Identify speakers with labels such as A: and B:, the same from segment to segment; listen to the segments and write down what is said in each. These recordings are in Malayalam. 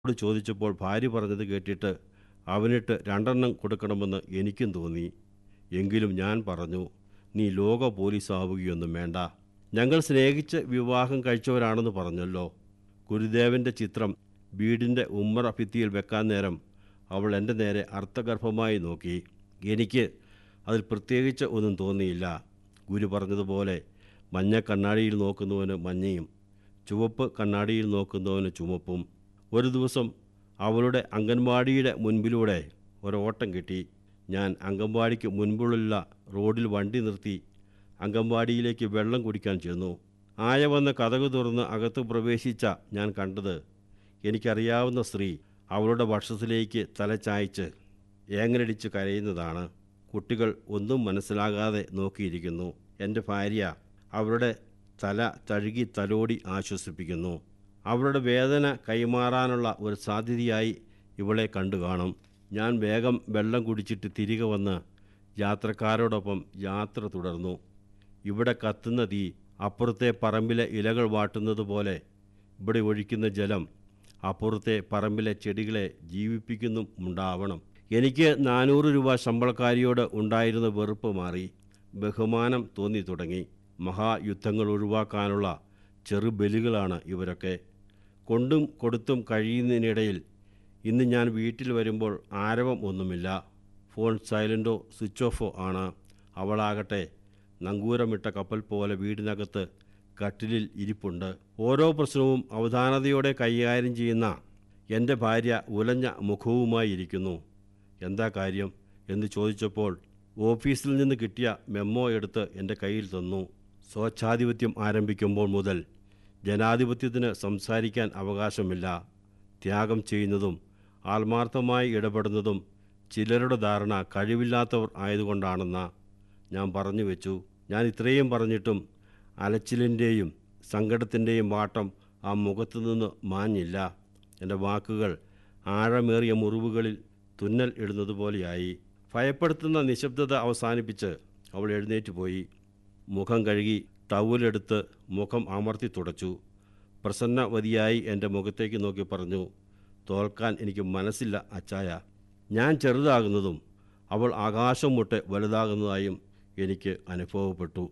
A: ോട് ചോദിച്ചപ്പോൾ ഭാര്യ പറഞ്ഞത് കേട്ടിട്ട് അവനിട്ട് രണ്ടെണ്ണം കൊടുക്കണമെന്ന് എനിക്കും തോന്നി എങ്കിലും ഞാൻ പറഞ്ഞു നീ ലോക പോലീസ് ആവുകയൊന്നും വേണ്ട ഞങ്ങൾ സ്നേഹിച്ച് വിവാഹം കഴിച്ചവരാണെന്ന് പറഞ്ഞല്ലോ ഗുരുദേവൻ്റെ ചിത്രം വീടിൻ്റെ ഉമ്മറ ഭിത്തിയിൽ വെക്കാൻ നേരം അവൾ എൻ്റെ നേരെ അർത്ഥഗർഭമായി നോക്കി എനിക്ക് അതിൽ പ്രത്യേകിച്ച് ഒന്നും തോന്നിയില്ല ഗുരു പറഞ്ഞതുപോലെ മഞ്ഞ കണ്ണാടിയിൽ നോക്കുന്നവന് മഞ്ഞയും ചുവപ്പ് കണ്ണാടിയിൽ നോക്കുന്നവന് ചുമപ്പും ഒരു ദിവസം അവളുടെ അംഗൻവാടിയുടെ മുൻപിലൂടെ ഒരോട്ടം കിട്ടി ഞാൻ അംഗൻവാടിക്ക് മുൻപിലുള്ള റോഡിൽ വണ്ടി നിർത്തി അംഗൻവാടിയിലേക്ക് വെള്ളം കുടിക്കാൻ ചെന്നു ആയ വന്ന് കഥകു തുറന്ന് അകത്ത് പ്രവേശിച്ച ഞാൻ കണ്ടത് എനിക്കറിയാവുന്ന സ്ത്രീ അവളുടെ വക്ഷത്തിലേക്ക് തലചായ്ച്ച് ഏങ്ങനടിച്ച് കരയുന്നതാണ് കുട്ടികൾ ഒന്നും മനസ്സിലാകാതെ നോക്കിയിരിക്കുന്നു എൻ്റെ ഭാര്യ അവരുടെ തല തഴുകി തലോടി ആശ്വസിപ്പിക്കുന്നു അവരുടെ വേദന കൈമാറാനുള്ള ഒരു സാധ്യതയായി ഇവളെ കണ്ടു കാണും ഞാൻ വേഗം വെള്ളം കുടിച്ചിട്ട് തിരികെ വന്ന് യാത്രക്കാരോടൊപ്പം യാത്ര തുടർന്നു ഇവിടെ കത്തുന്ന തീ അപ്പുറത്തെ പറമ്പിലെ ഇലകൾ വാട്ടുന്നത് പോലെ ഇവിടെ ഒഴിക്കുന്ന ജലം അപ്പുറത്തെ പറമ്പിലെ ചെടികളെ ജീവിപ്പിക്കുന്നും ഉണ്ടാവണം എനിക്ക് നാനൂറ് രൂപ ശമ്പളക്കാരിയോട് ഉണ്ടായിരുന്ന വെറുപ്പ് മാറി ബഹുമാനം തോന്നി തുടങ്ങി മഹായുദ്ധങ്ങൾ ഒഴിവാക്കാനുള്ള ചെറുബലികളാണ് ഇവരൊക്കെ കൊണ്ടും കൊടുത്തും കഴിയുന്നതിനിടയിൽ ഇന്ന് ഞാൻ വീട്ടിൽ വരുമ്പോൾ ആരവം ഒന്നുമില്ല ഫോൺ സൈലൻറ്റോ സ്വിച്ച് ഓഫോ ആണ് അവളാകട്ടെ നങ്കൂരമിട്ട കപ്പൽ പോലെ വീടിനകത്ത് കട്ടിലിൽ ഇരിപ്പുണ്ട് ഓരോ പ്രശ്നവും അവധാനതയോടെ കൈകാര്യം ചെയ്യുന്ന എൻ്റെ ഭാര്യ ഉലഞ്ഞ മുഖവുമായി ഇരിക്കുന്നു എന്താ കാര്യം എന്ന് ചോദിച്ചപ്പോൾ ഓഫീസിൽ നിന്ന് കിട്ടിയ മെമ്മോ എടുത്ത് എൻ്റെ കയ്യിൽ തന്നു സ്വച്ഛാധിപത്യം ആരംഭിക്കുമ്പോൾ മുതൽ ജനാധിപത്യത്തിന് സംസാരിക്കാൻ അവകാശമില്ല ത്യാഗം ചെയ്യുന്നതും ആത്മാർത്ഥമായി ഇടപെടുന്നതും ചിലരുടെ ധാരണ കഴിവില്ലാത്തവർ ആയതുകൊണ്ടാണെന്ന ഞാൻ പറഞ്ഞു വെച്ചു ഞാൻ ഇത്രയും പറഞ്ഞിട്ടും അലച്ചിലിൻ്റെയും സങ്കടത്തിൻ്റെയും വാട്ടം ആ മുഖത്തു നിന്ന് മാഞ്ഞില്ല എൻ്റെ വാക്കുകൾ ആഴമേറിയ മുറിവുകളിൽ തുന്നൽ ഇടുന്നത് പോലെയായി ഭയപ്പെടുത്തുന്ന നിശബ്ദത അവസാനിപ്പിച്ച് അവൾ എഴുന്നേറ്റ് പോയി മുഖം കഴുകി ടവലെടുത്ത് മുഖം അമർത്തി തുടച്ചു പ്രസന്നവതിയായി എൻ്റെ മുഖത്തേക്ക് നോക്കി പറഞ്ഞു തോൽക്കാൻ എനിക്ക് മനസ്സില്ല അച്ചായ ഞാൻ ചെറുതാകുന്നതും അവൾ ആകാശം മുട്ടെ വലുതാകുന്നതായും എനിക്ക് അനുഭവപ്പെട്ടു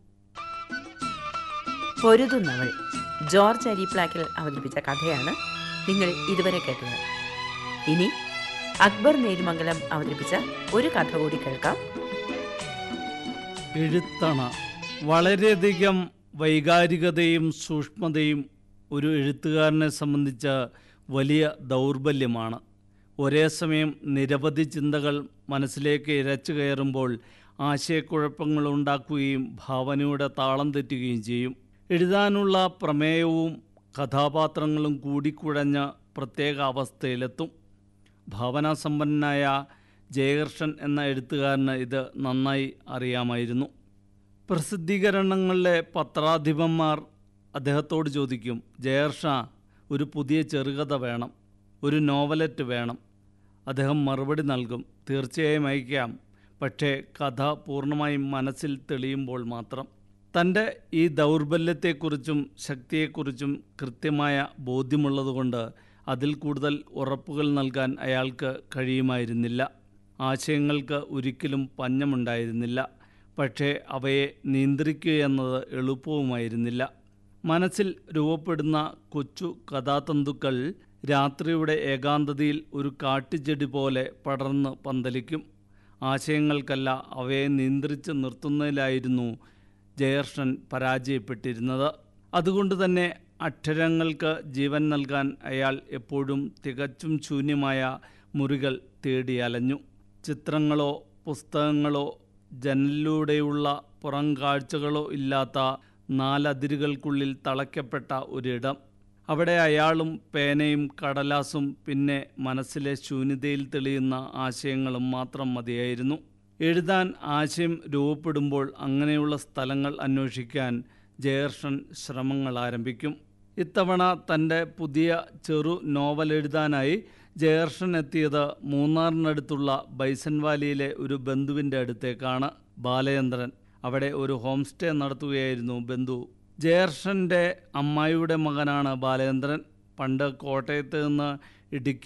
B: പൊരുതുന്നവൾ ജോർജ് അരിപ്ലാക്കിൽ അവതരിപ്പിച്ച കഥയാണ് നിങ്ങൾ ഇതുവരെ കേട്ടത് ഇനി അക്ബർ നേരുമംഗലം അവതരിപ്പിച്ച ഒരു കഥ കൂടി കേൾക്കാം
C: എഴുത്തണ വളരെയധികം വൈകാരികതയും സൂക്ഷ്മതയും ഒരു എഴുത്തുകാരനെ സംബന്ധിച്ച വലിയ ദൗർബല്യമാണ് ഒരേ സമയം നിരവധി ചിന്തകൾ മനസ്സിലേക്ക് ഇരച്ചു കയറുമ്പോൾ ആശയക്കുഴപ്പങ്ങൾ ഉണ്ടാക്കുകയും ഭാവനയുടെ താളം തെറ്റുകയും ചെയ്യും എഴുതാനുള്ള പ്രമേയവും കഥാപാത്രങ്ങളും കൂടിക്കുഴഞ്ഞ പ്രത്യേക അവസ്ഥയിലെത്തും ഭാവനാസമ്പന്നനായ ജയകർഷൻ എന്ന എഴുത്തുകാരന് ഇത് നന്നായി അറിയാമായിരുന്നു പ്രസിദ്ധീകരണങ്ങളിലെ പത്രാധിപന്മാർ അദ്ദേഹത്തോട് ചോദിക്കും ജയർഷ ഒരു പുതിയ ചെറുകഥ വേണം ഒരു നോവലറ്റ് വേണം അദ്ദേഹം മറുപടി നൽകും തീർച്ചയായും അയക്കാം പക്ഷേ കഥ പൂർണ്ണമായും മനസ്സിൽ തെളിയുമ്പോൾ മാത്രം തൻ്റെ ഈ ദൗർബല്യത്തെക്കുറിച്ചും ശക്തിയെക്കുറിച്ചും കൃത്യമായ ബോധ്യമുള്ളതുകൊണ്ട് അതിൽ കൂടുതൽ ഉറപ്പുകൾ നൽകാൻ അയാൾക്ക് കഴിയുമായിരുന്നില്ല ആശയങ്ങൾക്ക് ഒരിക്കലും പഞ്ഞമുണ്ടായിരുന്നില്ല പക്ഷേ അവയെ നിയന്ത്രിക്കുക എളുപ്പവുമായിരുന്നില്ല മനസ്സിൽ രൂപപ്പെടുന്ന കൊച്ചു കഥാതന്തുക്കൾ രാത്രിയുടെ ഏകാന്തതയിൽ ഒരു കാട്ടുചെടി പോലെ പടർന്ന് പന്തലിക്കും ആശയങ്ങൾക്കല്ല അവയെ നിയന്ത്രിച്ച് നിർത്തുന്നതിലായിരുന്നു ജയർഷൻ പരാജയപ്പെട്ടിരുന്നത് അതുകൊണ്ട് തന്നെ അക്ഷരങ്ങൾക്ക് ജീവൻ നൽകാൻ അയാൾ എപ്പോഴും തികച്ചും ശൂന്യമായ മുറികൾ തേടി അലഞ്ഞു ചിത്രങ്ങളോ പുസ്തകങ്ങളോ ജനലിലൂടെയുള്ള പുറം കാഴ്ചകളോ ഇല്ലാത്ത നാലതിരുകൾക്കുള്ളിൽ തളയ്ക്കപ്പെട്ട ഒരിടം അവിടെ അയാളും പേനയും കടലാസും പിന്നെ മനസ്സിലെ ശൂന്യതയിൽ തെളിയുന്ന ആശയങ്ങളും മാത്രം മതിയായിരുന്നു എഴുതാൻ ആശയം രൂപപ്പെടുമ്പോൾ അങ്ങനെയുള്ള സ്ഥലങ്ങൾ അന്വേഷിക്കാൻ ജയർഷൻ ശ്രമങ്ങൾ ആരംഭിക്കും ഇത്തവണ തൻ്റെ പുതിയ ചെറു നോവൽ എഴുതാനായി ജയർഷൻ എത്തിയത് മൂന്നാറിനടുത്തുള്ള ബൈസൺ വാലിയിലെ ഒരു ബന്ധുവിൻ്റെ അടുത്തേക്കാണ് ബാലചന്ദ്രൻ അവിടെ ഒരു ഹോം സ്റ്റേ നടത്തുകയായിരുന്നു ബന്ധു ജയർഷൻ്റെ അമ്മായിയുടെ മകനാണ് ബാലചന്ദ്രൻ പണ്ട് കോട്ടയത്ത് നിന്ന് ഇടുക്കി